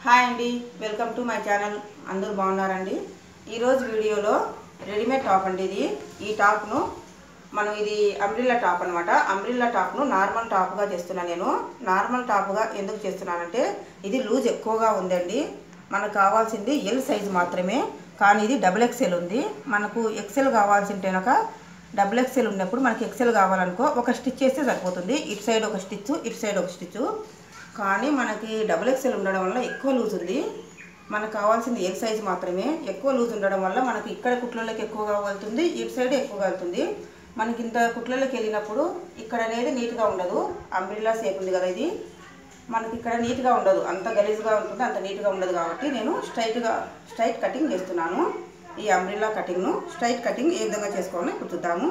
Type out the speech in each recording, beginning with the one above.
hi అండి welcome to my channel అందరూ బాగున్నారండి ఈరోజు వీడియోలో రెడీమేడ్ టాప్ అండి ఇది ఈ టాప్ను మనం ఇది అంబ్రిల్లా టాప్ అనమాట అంబ్రిల్లా టాప్ను నార్మల్ టాప్గా చేస్తున్నాను నేను నార్మల్ టాప్గా ఎందుకు చేస్తున్నానంటే ఇది లూజ్ ఎక్కువగా ఉందండి మనకు కావాల్సింది ఎల్ సైజు మాత్రమే కానీ ఇది డబుల్ ఎక్సెల్ ఉంది మనకు ఎక్సెల్ కావాల్సింటేనక డబుల్ ఎక్సెల్ ఉన్నప్పుడు మనకి ఎక్సెల్ కావాలనుకో ఒక స్టిచ్ చేస్తే సరిపోతుంది ఇటు సైడ్ ఒక స్టిచ్ ఇటు సైడ్ ఒక స్టిచ్ కానీ మనకి డబుల్ ఎక్సెల్ ఉండడం వల్ల ఎక్కువ లూజ్ ఉంది మనకు కావాల్సింది ఎల్ సైజ్ మాత్రమే ఎక్కువ లూజ్ ఉండడం వల్ల మనకి ఇక్కడ కుట్లలోకి ఎక్కువగా వెళ్తుంది ఇటు సైడ్ ఎక్కువగా వెళ్తుంది మనకి ఇంత కుట్లలోకి వెళ్ళినప్పుడు ఇక్కడ అనేది నీట్గా ఉండదు అంబ్రిల్లా షేప్ ఉంది కదా ఇది మనకి ఇక్కడ నీట్గా ఉండదు అంత గలీజ్గా ఉంటుంది అంత నీట్గా ఉండదు కాబట్టి నేను స్ట్రైట్గా స్ట్రైట్ కటింగ్ చేస్తున్నాను ఈ అంబ్రిల్లా కటింగ్ను స్ట్రైట్ కటింగ్ ఏ విధంగా చేసుకోవాలో ఇప్పుడు చూద్దాము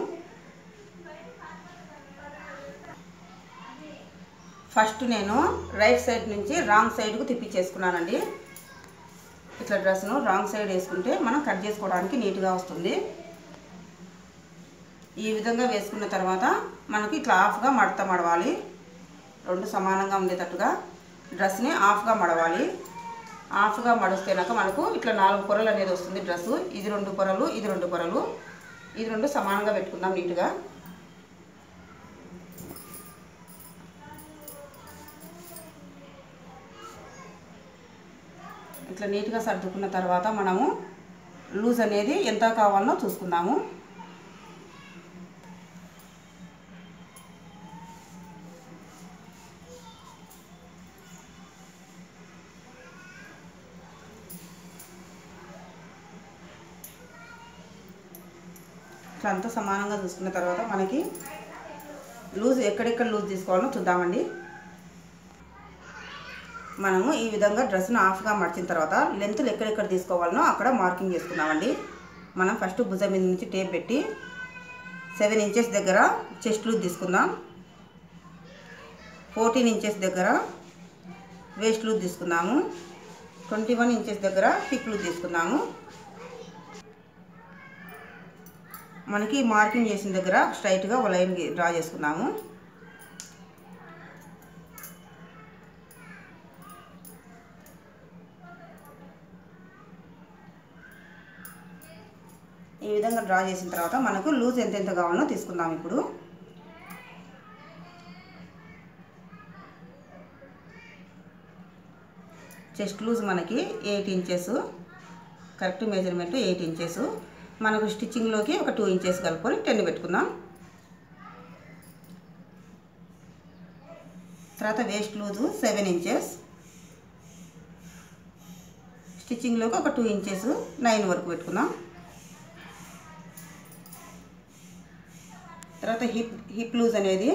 ఫస్ట్ నేను రైట్ సైడ్ నుంచి రాంగ్ సైడ్కు తిప్పించేసుకున్నానండి ఇట్లా డ్రెస్ను రాంగ్ సైడ్ వేసుకుంటే మనం కట్ చేసుకోవడానికి నీట్గా వస్తుంది ఈ విధంగా వేసుకున్న తర్వాత మనకి ఇట్లా హాఫ్గా మడత మడవాలి రెండు సమానంగా ఉండేటట్టుగా డ్రెస్ని హాఫ్గా మడవాలి హాఫ్గా మడిస్తేనాక మనకు ఇట్లా నాలుగు పొరలు అనేది వస్తుంది డ్రెస్సు ఇది రెండు పొరలు ఇది రెండు పొరలు ఇది రెండు సమానంగా పెట్టుకుందాం నీట్గా ఇట్లా నీట్గా సర్దుకున్న తర్వాత మనము లూజ్ అనేది ఎంత కావాలనో చూసుకుందాము ఇట్లా అంతా సమానంగా చూసుకున్న తర్వాత మనకి లూజ్ ఎక్కడెక్కడ లూజ్ తీసుకోవాలో చూద్దామండి మనము ఈ విధంగా డ్రెస్ను హాఫ్గా మడిచిన తర్వాత లెంత్లు ఎక్కడెక్కడ తీసుకోవాలనో అక్కడ మార్కింగ్ చేసుకున్నామండి మనం ఫస్ట్ భుజం మీద నుంచి టేప్ పెట్టి సెవెన్ ఇంచెస్ దగ్గర చెస్ట్ లూజ్ తీసుకుందాం ఫోర్టీన్ ఇంచెస్ దగ్గర వేస్ట్ లూజ్ తీసుకుందాము ట్వంటీ వన్ ఇంచెస్ దగ్గర హిప్ లూజ్ తీసుకుందాము మనకి మార్కింగ్ చేసిన దగ్గర స్ట్రైట్గా ఒక లైన్ డ్రా చేసుకుందాము ఈ విధంగా డ్రా చేసిన తర్వాత మనకు లూజ్ ఎంత ఎంత కావాలో తీసుకుందాం ఇప్పుడు చెస్ట్ లూజ్ మనకి eight inches correct measurement eight inches మనకు స్టిచ్చింగ్లోకి ఒక టూ ఇంచెస్ కలుపుకొని టెన్ పెట్టుకుందాం తర్వాత వేస్ట్ లూజు సెవెన్ ఇంచెస్ స్టిచ్చింగ్లోకి ఒక టూ ఇంచెస్ నైన్ వరకు పెట్టుకుందాం తర్వాత హిప్ హిప్ లూజ్ అనేది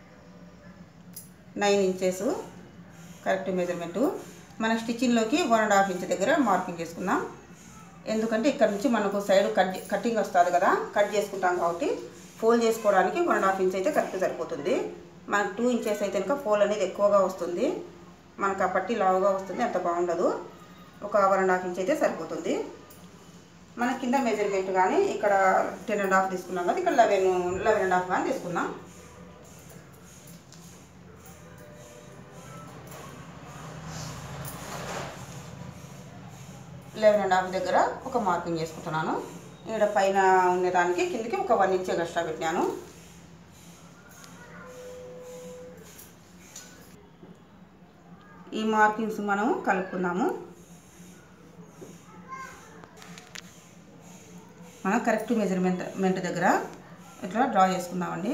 నైన్ ఇంచెస్ కరెక్ట్ మెజర్మెంటు మన స్టిచ్చింగ్లోకి వన్ అండ్ హాఫ్ ఇంచ్ దగ్గర మార్కింగ్ చేసుకుందాం ఎందుకంటే ఇక్కడ నుంచి మనకు సైడ్ కట్ కటింగ్ వస్తుంది కదా కట్ చేసుకుంటాం కాబట్టి ఫోల్డ్ చేసుకోవడానికి వన్ అండ్ హాఫ్ ఇంచ్ అయితే కరెక్ట్ సరిపోతుంది మనకు టూ ఇంచెస్ అయితే కనుక ఫోల్ అనేది ఎక్కువగా వస్తుంది మనకు ఆ పట్టి లావుగా వస్తుంది అంత బాగుండదు ఒక వన్ అండ్ హాఫ్ ఇంచ్ అయితే సరిపోతుంది మన కింద మెజర్మెంట్ కానీ ఇక్కడ టెన్ అండ్ హాఫ్ తీసుకున్నాం కదా ఇక్కడ లెవెన్ లెవెన్ అండ్ హాఫ్ కానీ తీసుకుందాం లెవెన్ అండ్ హాఫ్ దగ్గర ఒక మార్కింగ్ చేసుకుంటున్నాను ఇక్కడ పైన ఉండేదానికి కిందకి ఒక వన్ ఇంచ్ ఎక్స్ట్రా పెట్టినాను ఈ మార్కింగ్స్ మనం కలుపుకుందాము మనం కరెక్ట్ మెజర్మెంట్ మెంట్ దగ్గర ఇట్లా డ్రా చేసుకుందామండి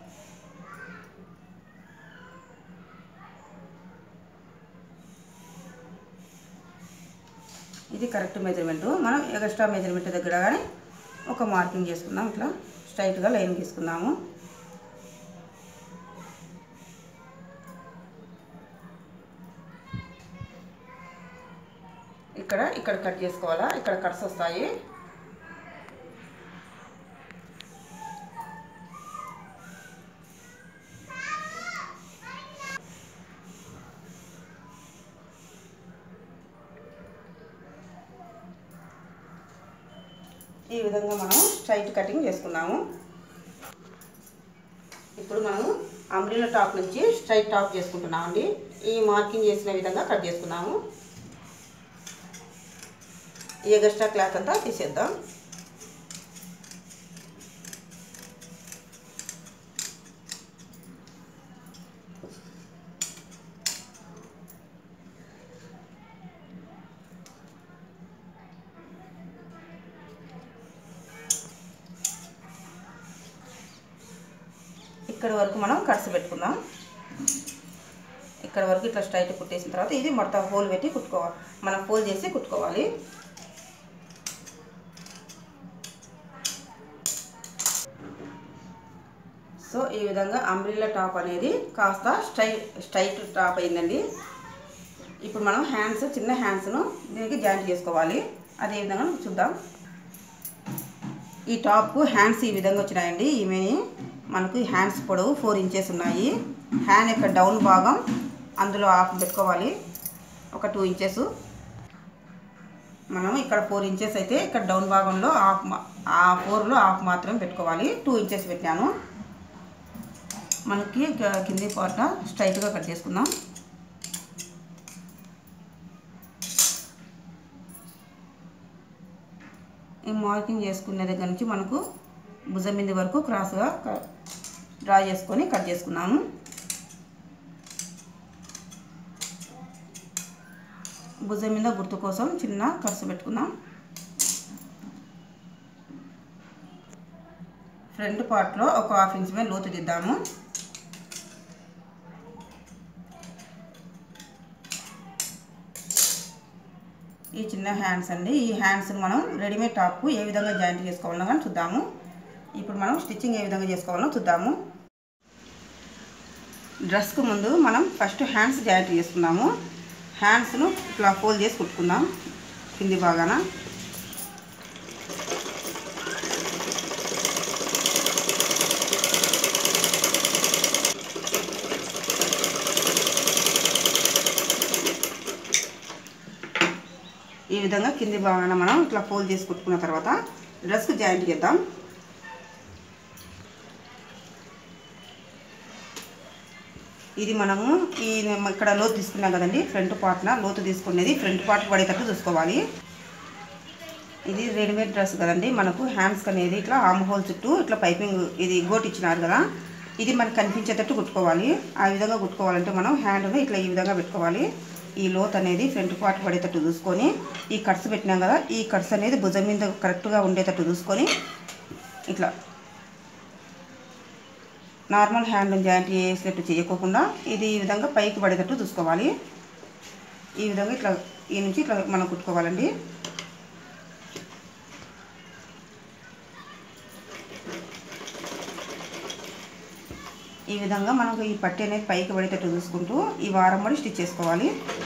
ఇది కరెక్ట్ మెజర్మెంట్ మనం ఎక్స్ట్రా మెజర్మెంట్ దగ్గర కానీ ఒక మార్కింగ్ చేసుకుందాం ఇట్లా స్ట్రైట్గా లైన్ తీసుకుందాము ఇక్కడ ఇక్కడ కట్ చేసుకోవాలా ఇక్కడ కట్స్ వస్తాయి ఈ విధంగా మనం స్ట్రైట్ కటింగ్ చేసుకున్నాము ఇప్పుడు మనం అంబ్రిల్లా టాప్ నుంచి స్ట్రైట్ టాప్ చేసుకుంటున్నామండి ఈ మార్కింగ్ చేసిన విధంగా కట్ చేసుకున్నాము ఈ ఎగస్ట్రా క్లాత్ అంతా తీసేద్దాం ఇక్కడ వరకు మనం కట్స్ పెట్టుకుందాం ఇక్కడ వరకు ఇట్లా స్ట్రైట్ కుట్టేసిన తర్వాత ఇది మొత్తం హోల్ పెట్టి కుట్టుకోవాలి మనం ఫోల్డ్ చేసి కుట్టుకోవాలి సో ఈ విధంగా అంబ్రిల్లా టాప్ అనేది కాస్త స్ట్రైట్ స్ట్రైట్ టాప్ అయిందండి ఇప్పుడు మనం హ్యాండ్స్ చిన్న హ్యాండ్స్ను దీనికి జాయింట్ చేసుకోవాలి అదే విధంగా చూద్దాం ఈ టాప్కు హ్యాండ్స్ ఈ విధంగా వచ్చినాయండి ఈమెని మనకు హ్యాండ్స్ పొడవు ఫోర్ ఇంచెస్ ఉన్నాయి హ్యాండ్ యొక్క డౌన్ భాగం అందులో హాఫ్ పెట్టుకోవాలి ఒక టూ ఇంచెస్ మనం ఇక్కడ ఫోర్ ఇంచెస్ అయితే ఇక్కడ డౌన్ భాగంలో హాఫ్ మా- ఆ ఫోర్లో హాఫ్ మాత్రమే పెట్టుకోవాలి టూ ఇంచెస్ పెట్టాను మనకి ఇక కింది పాట స్ట్రైట్గా కట్ చేసుకుందాం ఈ మార్కింగ్ చేసుకునే దగ్గర నుంచి మనకు భుజం మీద వరకు క్రాస్గా క- డ్రా చేసుకొని కట్ చేసుకున్నాము భుజం మీద గుర్తు కోసం చిన్న ఖర్చు పెట్టుకుందాం ఫ్రంట్ పార్ట్లో ఒక హాఫ్ ఇంచ్ మీద లోతు దిద్దాము ఈ చిన్న హ్యాండ్స్ అండి ఈ హ్యాండ్స్ మనం రెడీమేడ్ టాప్కు ఏ విధంగా జాయింట్ చేసుకోవాలో కానీ చూద్దాము ఇప్పుడు మనం స్టిచ్చింగ్ ఏ విధంగా చేసుకోవాలో చూద్దాము డ్రెస్కు ముందు మనం ఫస్ట్ హ్యాండ్స్ జాయింట్ చేసుకుందాము హ్యాండ్స్ను ఇట్లా ఫోల్డ్ చేసి కుట్టుకుందాం కింది భాగాన ఈ విధంగా కింది భాగాన మనం ఇట్లా ఫోల్డ్ చేసి కుట్టుకున్న తర్వాత డ్రెస్కి జాయింట్ చేద్దాం ఇది మనము ఈ ఇక్కడ లోతు తీసుకున్నాం కదండి ఫ్రంట్ పార్ట్న లోతు తీసుకునేది ఫ్రంట్ పార్ట్ పడేటట్టు చూసుకోవాలి ఇది రెడీమేడ్ డ్రెస్ కదండి మనకు హ్యాండ్స్ అనేది ఇట్లా ఆమ్ హోల్ చుట్టూ ఇట్లా పైపింగ్ ఇది గోట్ ఇచ్చినారు కదా ఇది మనకు కనిపించేటట్టు కుట్టుకోవాలి ఆ విధంగా కుట్టుకోవాలంటే మనం హ్యాండ్ను ఇట్లా ఈ విధంగా పెట్టుకోవాలి ఈ లోత్ అనేది ఫ్రంట్ పార్ట్ పడేటట్టు చూసుకొని ఈ కట్స్ పెట్టినాం కదా ఈ కట్స్ అనేది భుజం మీద కరెక్ట్గా ఉండేటట్టు చూసుకొని ఇట్లా నార్మల్ హ్యాండ్ జాయింట్ చేసినట్టు చేయకోకుండా ఇది ఈ విధంగా పైకి పడేటట్టు చూసుకోవాలి ఈ విధంగా ఇట్లా ఈ నుంచి ఇట్లా మనం కుట్టుకోవాలండి ఈ విధంగా మనకు ఈ పట్టి అనేది పైకి పడేటట్టు చూసుకుంటూ ఈ వారం పడి స్టిచ్ చేసుకోవాలి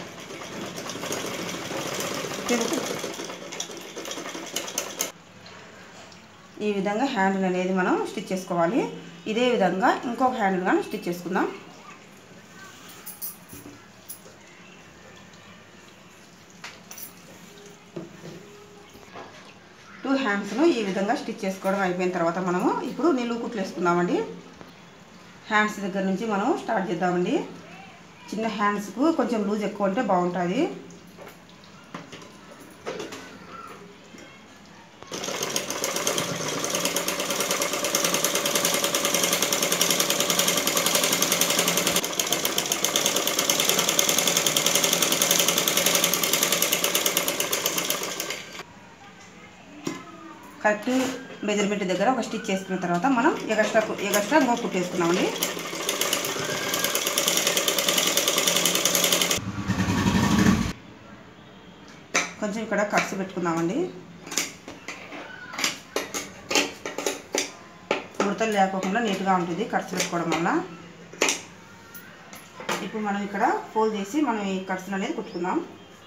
ఈ విధంగా హ్యాండిల్ అనేది మనం స్టిచ్ చేసుకోవాలి ఇదే విధంగా ఇంకొక హ్యాండిల్ కానీ స్టిచ్ చేసుకుందాం టూ హ్యాండ్స్ను ఈ విధంగా స్టిచ్ చేసుకోవడం అయిపోయిన తర్వాత మనము ఇప్పుడు నిలువు కుట్లు వేసుకుందామండి హ్యాండ్స్ దగ్గర నుంచి మనం స్టార్ట్ చేద్దామండి చిన్న హ్యాండ్స్కు కొంచెం లూజ్ ఎక్కువ ఉంటే బాగుంటుంది కరెక్ట్ మెజర్మెంట్ దగ్గర ఒక స్టిచ్ చేసుకున్న తర్వాత మనం ఎగస్ట్రా ఎగస్ట్రా ఇంకో కుట్టేసుకున్నామండి కొంచెం ఇక్కడ కట్స్ పెట్టుకుందామండి ముడతలు లేకోకుండా నీట్గా ఉంటుంది కట్స్ పెట్టుకోవడం వల్ల ఇప్పుడు మనం ఇక్కడ ఫోల్డ్ చేసి మనం ఈ కట్స్ అనేది కుట్టుకుందాం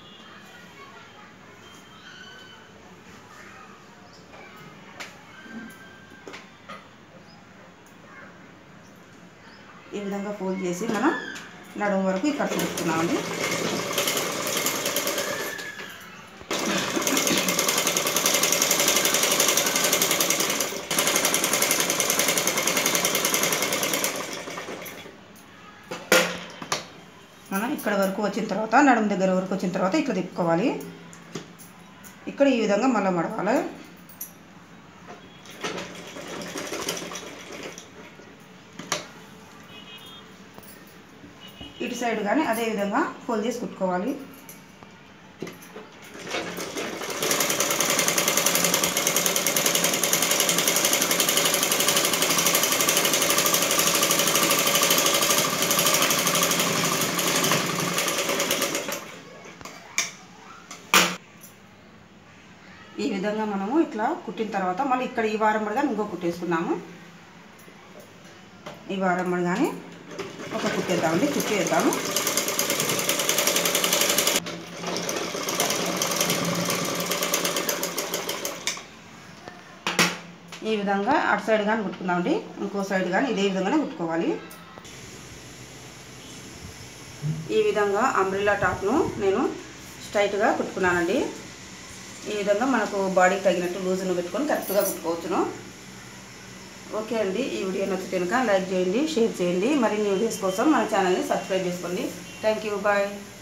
ఈ విధంగా ఫోల్డ్ చేసి మనం నడుము వరకు ఈ కట్స్ పెట్టుకున్నామండి మనం ఇక్కడ వరకు వచ్చిన తర్వాత నడుము దగ్గర వరకు వచ్చిన తర్వాత ఇట్లా తిప్పుకోవాలి ఇక్కడ ఈ విధంగా మళ్ళీ మడవాలి ఇటు సైడ్ కానీ అదే విధంగా ఫోల్డ్ చేసి కుట్టుకోవాలి ఈ విధంగా మనము ఇట్లా కుట్టిన తర్వాత మళ్ళీ ఇక్కడ ఈ వారం పడగా ఇంకో కుట్టేసుకున్నాము ఈ వారం పడగానే ఒక కుట్టేద్దామండి కుట్టేద్దాము ఈ విధంగా అటు సైడ్ కానీ కుట్టుకుందామండి ఇంకో సైడ్ కానీ ఇదే విధంగానే కుట్టుకోవాలి ఈ విధంగా అంబ్రిల్లా టాప్ను నేను స్ట్రైట్గా కుట్టుకున్నానండి ఈ విధంగా మనకు బాడీకి తగినట్టు లూజును పెట్టుకొని కరెక్ట్గా కుట్టుకోవచ్చును ఓకే అండి ఈ వీడియో నచ్చితే కనుక లైక్ చేయండి షేర్ చేయండి మరిన్ని వీడియోస్ కోసం మన ఛానల్ని సబ్స్క్రైబ్ చేసుకోండి థ్యాంక్ యూ బాయ్